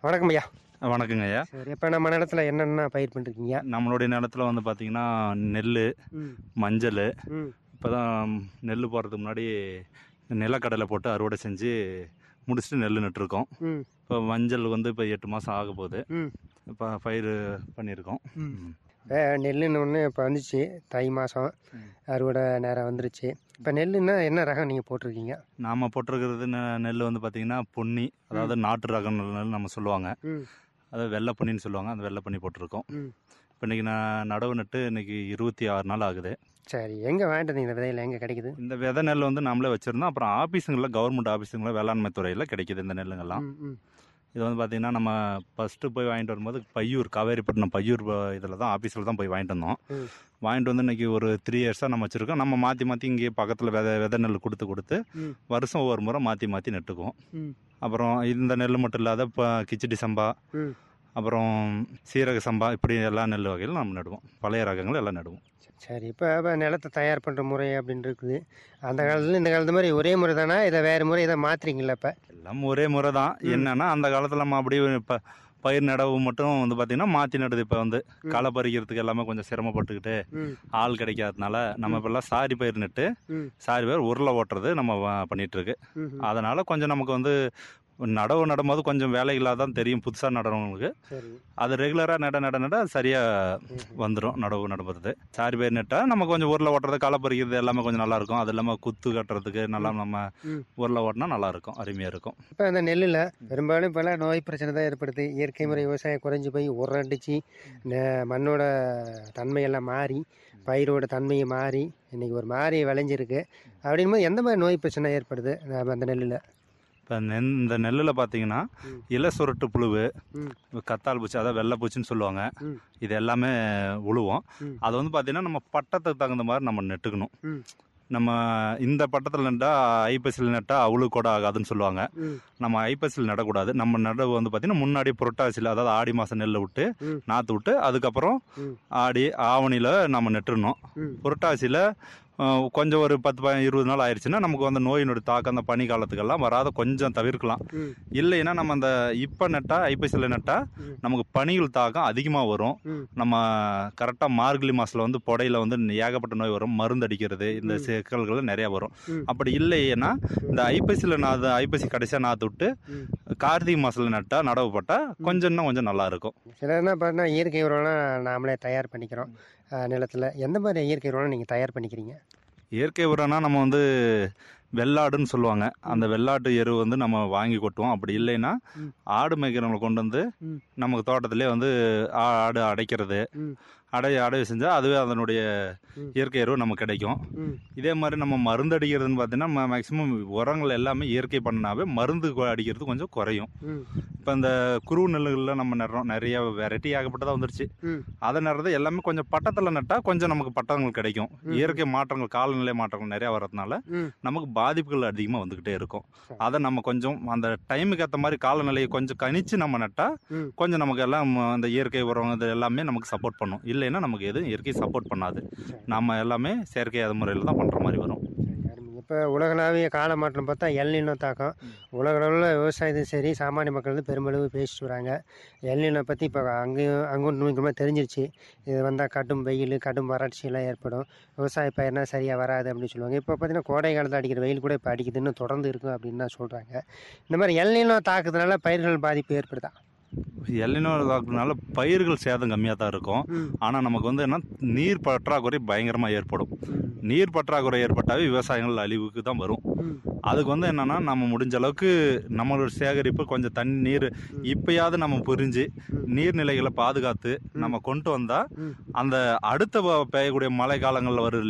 வணக்கம் ஐயா வணக்கங்க ஐயா சரி இப்போ நம்ம நிலத்துல என்னென்ன பயிர் பண்ணிருக்கீங்க நம்மளுடைய நிலத்துல வந்து பார்த்தீங்கன்னா நெல் ம் மஞ்சள் ம் இப்போ தான் நெல் போடுறதுக்கு முன்னாடி நிலக்கடலை போட்டு அறுவடை செஞ்சு முடிச்சுட்டு நெல் நட்டுருக்கோம் ம் இப்போ மஞ்சள் வந்து இப்போ எட்டு மாதம் ஆக போகுது ம் இப்போ பயிர் பண்ணியிருக்கோம் ம் இப்போ நெல்லுன்னு ஒன்று இப்போ வந்துச்சு தை மாதம் ம். அறுவடை நேரம் வந்துருச்சு இப்போ நெல்லுன்னா என்ன ரகம் நீங்கள் போட்டிருக்கீங்க நாம் போட்டிருக்கிறது நெ- நெல் வந்து பார்த்தீங்கன்னா பொன்னி அதாவது நாட்டு ரகம் நெல் நம்ம சொல்லுவாங்க ம் அதாவது வெள்ளை பொன்னின்னு சொல்லுவாங்க அந்த வெள்ளை பொன்னி போட்டிருக்கோம் ம் இப்போ இன்றைக்கி நான் நடவு நட்டு இன்னைக்கு இருபத்தி ஆறு நாள் ஆகுது சரி எங்கே வாங்கிட்டு வந்தீங்க இந்த விதையில எங்கே கிடைக்குது இந்த விதை நெல் வந்து நம்மளே வச்சுருந்தோம் அப்புறம் ஆஃபீஸுங்களில் கவர்மெண்ட் ஆஃபீஸுங்களில் வேளாண்மை துறையில் கிடைக்குது இந்த நெல்லுங்கெல்லாம் ம் ம் இது வந்து பார்த்தீங்கன்னா நம்ம ஃபஸ்ட்டு போய் வாங்கிட்டு வரும்போது பையூர் காவேரிப்பட்டினம் பையூர் இதில் தான் ஆஃபீஸில் தான் போய் வாங்கிட்டு வந்தோம் ம். வாங்கிட்டு வந்து இன்னைக்கு ஒரு த்ரீ இயர்ஸாக நம்ம வச்சுருக்கோம் நம்ம மாற்றி மாற்றி இங்கேயே பக்கத்தில் விதை விதை நெல் கொடுத்து கொடுத்து ம். வருஷம் ஒவ்வொரு முறை மாற்றி மாற்றி நட்டுக்குவோம் ம் அப்புறம் இந்த நெல் மட்டும் இல்லாத இப்போ கிச்சடி சம்பா ம் அப்புறம் சீரக சம்பா இப்படி எல்லா நெல் வகையிலும் நம்ம நடுவோம் பழைய ரகங்கள் எல்லாம் நடுவோம் சரி இப்போ இப்போ நிலத்தை தயார் பண்ணுற முறை அப்படின்னு இருக்குது அந்த காலத்துல இந்த காலத்து மாதிரி ஒரே முறை தானே இதை வேறு முறை இதை மாற்றுறீங்களா இப்போ எல்லாம் ஒரே முறை தான் ம். என்னன்னா அந்த காலத்தில் நம்ம அப்படியே இப்போ பயிர் நடவு மட்டும் வந்து பார்த்தீங்கன்னா மாற்றி நடுது இப்போ வந்து ம். களை பறிக்கிறதுக்கு எல்லாமே கொஞ்சம் சிரமப்பட்டுக்கிட்டு ம் ஆள் கிடைக்காதனால நம்ம இப்பெல்லாம் சாரி பயிர் நட்டு ம் சாரி பயிர் உருளை ஓட்டுறது நம்ம வ- பண்ணிட்டு இருக்கு ம் ம். அதனால கொஞ்சம் நமக்கு வந்து நடவு நடும்போது கொஞ்சம் வேலைகளாக தான் தெரியும் புதுசாக நடுறவங்களுக்கு சரி அது ரெகுலராக நட நட நட அது சரியாக ம் வந்துடும் நடவு நடுறது சாரி பயிர் நட்டால் நம்ம கொஞ்சம் உருளை ஓட்டுறது களை பறிக்கிறது எல்லாமே கொஞ்சம் நல்லா இருக்கும் அது இல்லாமல் குத்து கட்டுறதுக்கு நல்லா நம்ம ம். உருளை ஓட்டினா நல்லா இருக்கும் அருமையாக இருக்கும் இப்போ அந்த நெல்லில் பெரும்பாலும் இப்போல்லாம் நோய் பிரச்சனை தான் ஏற்படுது இயற்கை முறை விவசாயம் குறைஞ்சி போய் உரண்டிச்சு நெ- மண்ணோட தன்மையெல்லாம் மாறி பயிரோட தன்மையை மாறி இன்னைக்கு ஒரு மாதிரி விளைஞ்சிருக்கு அப்படிங்கும்போது எந்த மாதிரி நோய் பிரச்சனை ஏற்படுது நம்ம அந்த நெல்லில் இப்போ நெல் இந்த நெல்லில் பார்த்தீங்கன்னா ம். இலை சுருட்டு புழுவு ம். கத்தால் பூச்சி அதாவது வெள்ளை பூச்சின்னு சொல்லுவாங்க ம். இது எல்லாமே உழுவோம் ம். அது வந்து பார்த்தீங்கன்னா நம்ம பட்டத்துக்கு தகுந்த மாதிரி நம்ம நெட்டுக்கணும் ம். நம்ம இந்த பட்டத்தில் நட்டால் ஐப்பசியில் நட்டால் அவ்வளோ கூட ஆகாதுன்னு சொல்லுவாங்க ம் நம்ம ஐப்பசியில் நடக்கூடாது நம்ம நடவு வந்து பார்த்தீங்கன்னா முன்னாடி புரட்டாசியில் அதாவது ஆடி மாதம் நெல்லை விட்டு ம். நாற்று விட்டு அதுக்கப்புறம் ம். ஆடி ஆவணியில் நம்ம நெட்டுறணும் ம் புரட்டாசியில் அஹ், கொஞ்சம் ஒரு பத்து ப இருபது நாள் ஆயிடுச்சுன்னா நமக்கு வந்து நோயினுடைய தாக்கம் அந்த பனி காலத்துக்கெல்லாம் வராத கொஞ்சம் தவிர்க்கலாம் ம் இல்லைன்னா நம்ம அந்த இப்போ நட்டா ஐப்பசியில் நட்டா ம். நமக்கு பனிகள் தாக்கம் அதிகமாக வரும் ம் நம்ம கரெக்டாக மார்கழி மாதத்தில் வந்து புடையில வந்து ஏகப்பட்ட நோய் வரும் மருந்து அடிக்கிறது இந்த ம். சிக்கல்கள் நிறையா வரும் ம். அப்படி இல்லைன்னா இந்த ஐப்பசியில் நாற்று ஐப்பசி கடைசியாக நாற்று விட்டு ம் கார்த்திகை மாதத்தில் நட்டா நடவு போட்டால் கொஞ்சம் இன்னும் கொஞ்சம் நல்லா இருக்கும் சிலர்னா பார்த்தா இயற்கை உரம்லாம் நாமளே தயார் பண்ணிக்கிறோம் அஹ், நிலத்துல எந்த மாதிரி இயற்கை உரம் நீங்கள் தயார் பண்ணிக்கிறீங்க இயற்கை உரம்னா நம்ம வந்து வெள்ளாடுன்னு சொல்லுவாங்க அந்த வெள்ளாட்டு எரு வந்து நம்ம வாங்கி கொட்டுவோம் அப்படி இல்லைன்னா ம். ஆடு மேய்க்கிறவங்களை கொண்டு வந்து ம். நமக்கு தோட்டத்திலே வந்து ஆ- ஆடு அடைக்கிறது ம் அடை அடை செஞ்சால் அதுவே அதனுடைய ம். இயற்கை எரு நமக்கு கிடைக்கும் ம் இதே மாதிரி நம்ம மருந்து அடிக்கிறதுன்னு பார்த்தீங்கன்னா மேக்ஸிமம் உரங்கள் எல்லாமே இயற்கை பண்ணாவே மருந்து கொ- அடிக்கிறது கொஞ்சம் குறையும் ம் இப்போ இந்த குரு நெல்லுகளில் நம்ம நடுறோம் நிறைய வெரைட்டி ஆகப்பட்டதாக வந்துருச்சு ம் அதை நடுறது எல்லாமே கொஞ்சம் பட்டத்தில் நட்டால் கொஞ்சம் நமக்கு பட்டங்கள் கிடைக்கும் ம். இயற்கை மாற்றங்கள் காலநிலை மாற்றங்கள் நிறையா வர்றதுனால ம் நமக்கு பாதிப்புகள் அதிகமாக வந்துக்கிட்டே இருக்கும் சரி. அதை நம்ம கொஞ்சம் அந்த டைமுக்கு ஏற்ற மாதிரி காலநிலையை கொஞ்சம் கணிச்சு நம்ம நட்டால் ம் கொஞ்சம் நமக்கு எல்லாம் அந்த இயற்கை உரம் இது எல்லாமே நமக்கு சப்போர்ட் பண்ணும் இல்லைன்னா நமக்கு எதுவும் இயற்கை சப்போர்ட் பண்ணாது சரி. நம்ம எல்லாமே செயற்கை அது முறையில் தான் பண்ணுற மாதிரி வரும் இப்போ உலகளாவிய கால மாற்றம் பார்த்தா எல்நினோ தாக்கம் உலகளவில் விவசாயத்தையும் சரி சாமானிய மக்கள் வந்து பெருமளவு பேசிட்டு வராங்க எல்நினோ பற்றி இப்போ அங்கேயும் அங்கும் நூற்றுமா தெரிஞ்சிருச்சு இது வந்தால் கடும் வெயில் கடும் வறட்சியெல்லாம் ஏற்படும் விவசாய பயிர்னா சரியாக வராது அப்படின்னு சொல்லுவாங்க இப்போ பார்த்தீங்கன்னா கோடை காலத்தில் அடிக்கிற வெயில் கூட இப்போ அடிக்குதுன்னு தொடர்ந்து இருக்கும் அப்படின்னு தான் சொல்கிறாங்க இந்த மாதிரி எல்நினோ தாக்குறதுனால பயிர்கள் பாதிப்பு ஏற்படுதா எல்லினோ தாக்குனால பயிர்கள் சேதம் கம்மியாக தான் இருக்கும் ம் ஆனால் நமக்கு வந்து என்ன நீர் பற்றாக்குறை பயங்கரமாக ஏற்படும் ம் நீர் பற்றாக்குறை ஏற்பட்டாவே விவசாயங்கள் அழிவுக்கு தான் வரும் ம் அதுக்கு வந்து என்னன்னா நம்ம முடிஞ்ச அளவுக்கு நம்மளோட சேகரிப்பு கொஞ்சம் தண்ணி நீர் இப்பயாவது நம்ம புரிஞ்சு ம். நீர்நிலைகளை பாதுகாத்து நம்ம கொண்டு வந்தா ம். அந்த அடுத்த வ- பெய்யக்கூடிய மழை காலங்களில் வரும்